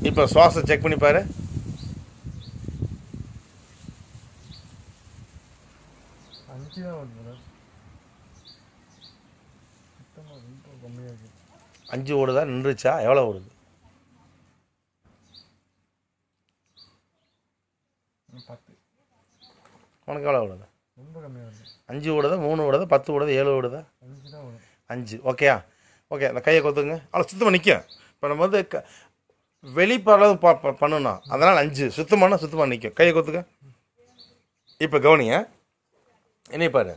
இப்போ சுவாசம் செக் பண்ணி பாரு அஞ்சு தான் வருது brother. சுத்தமா ரொம்ப கம்மியாக இருக்கு அஞ்சு ஓடுதா நின்றுச்சா எவ்வளோ ஓடுது இன்னும் பத்து உனக்கு எவ்வளோ ஓடுது ரொம்ப கம்மியாக வருது அஞ்சு ஓடுதா மூணு ஓடுதா பத்து ஓடுதா ஏழு ஓடுதா அஞ்சு தான் வரும் அஞ்சு ஓகேயா ஓகே அந்த கையை கொத்துங்க அவ்வளோ சுத்தமாக நிற்கும் இப்போ நம்ம வந்து க வெளிப்பறவு ப ப- பண்ணணும் அதனால் அஞ்சு சுத்தமான சுத்தமாக நிற்கும் கையை கொத்துக்க இப்போ கவனிங்க என்னைய பாரு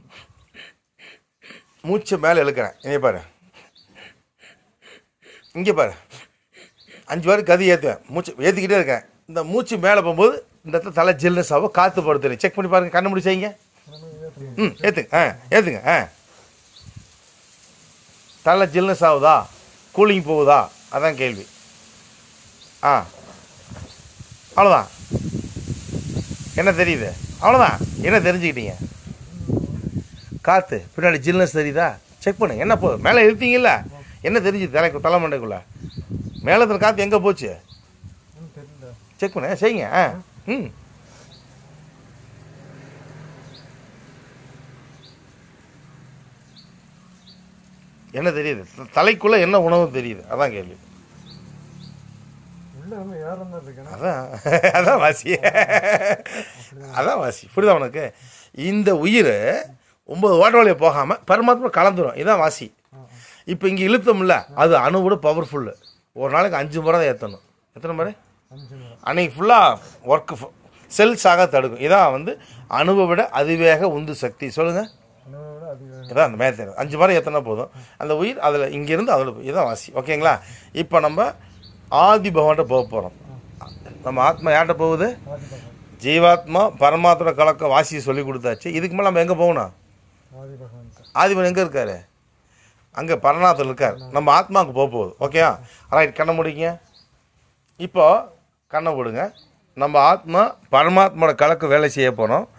மூச்சை மேலே இழுக்கிறேன் என்னைய பாரு இங்கே பாரு அஞ்சு பேருக்கு கதி ஏற்றுவேன் மூச்சு ஏற்றிக்கிட்டே இருக்கேன் இந்த மூச்சு மேலே போகும்போது இந்த இடத்துல தலை ஜில்னஸ் ஆகும் காற்று படுத்துறேன் செக் பண்ணி பாருங்க கண்ணு முடி செய்யுங்க ம் ஏற்றுங்க ஆ ஏற்றுங்க ஆ தலை ஜில்னஸ் ஆகுதா கூலிங் போகுதா அதான் கேள்வி ஆ அவ்வளோதான் என்ன தெரியுது அவ்வளோதான் என்ன தெரிஞ்சுக்கிட்டீங்க காற்று பின்னாடி ஜில்னஸ் தெரியுதா செக் பண்ணுங்க என்ன போகுது மேலே இழுத்தீங்கல்ல என்ன தெரிஞ்சுது தலைக்கு தலை மண்டைக்குள்ள மேலே இருக்கிற காற்று எங்கே போச்சு இன்னும் தெரியல செக் பண்ணுங்க செய்யுங்க ஆ ம் என்ன தெரியுது த- தலைக்குள்ள என்ன உணவு தெரியுது அதான் கேள்வி உள்ள வந்து ஏறம் தான் இருக்கேன் அதான் அதான் வாசி அதான் வாசி புரியுதா உனக்கு இந்த உயிர் ஒன்பது ஓட்ட வழியை போகாமல் பரமாத்மா கலந்துரும் இதான் வாசி இப்போ இங்கே இழுத்தோம்ல அது அணுவோட பவர்ஃபுல்லு ஒரு நாளைக்கு அஞ்சு முறை தான் ஏற்றணும் எத்தனை முறை அஞ்சு முறை அன்னைக்கு ஃபுல்லாக ஒர்க்கு செல்ஸ் ஆக தடுக்கும் இதான் வந்து அணுவை விட அதிவேக உந்து சக்தி சொல்லுங்கள் உணவை விட அதிகம் இதான் அந்த மேத்தர் அஞ்சு முறை ஏற்றினா போதும் அந்த உயிர் அதில் இங்கேருந்து அதில் இதான் வாசி ஓகேங்களா இப்போ நம்ம ஆதி பகவான்கிட்ட போக போகிறோம் நம்ம ஆத்மா யார்கிட்ட போகுது ஆதி பகவான் ஜீவாத்மா பரமாத்மா கலக்க வாசியை சொல்லி கொடுத்தாச்சு இதுக்கு மேலே நம்ம எங்கே போகணும் ஆதி பகவான் தான். ஆதிபன் எங்கே இருக்காரு அங்கே பரநாதன் இருக்கார் நம்ம ஆத்மாவுக்கு போக போகுது ஓகேயா ரைட் கண்ணை முடிங்க இப்போ கண்ணை போடுங்க நம்ம ஆத்மா பரமாத்மாவோட கலக்க வேலை செய்ய போகிறோம்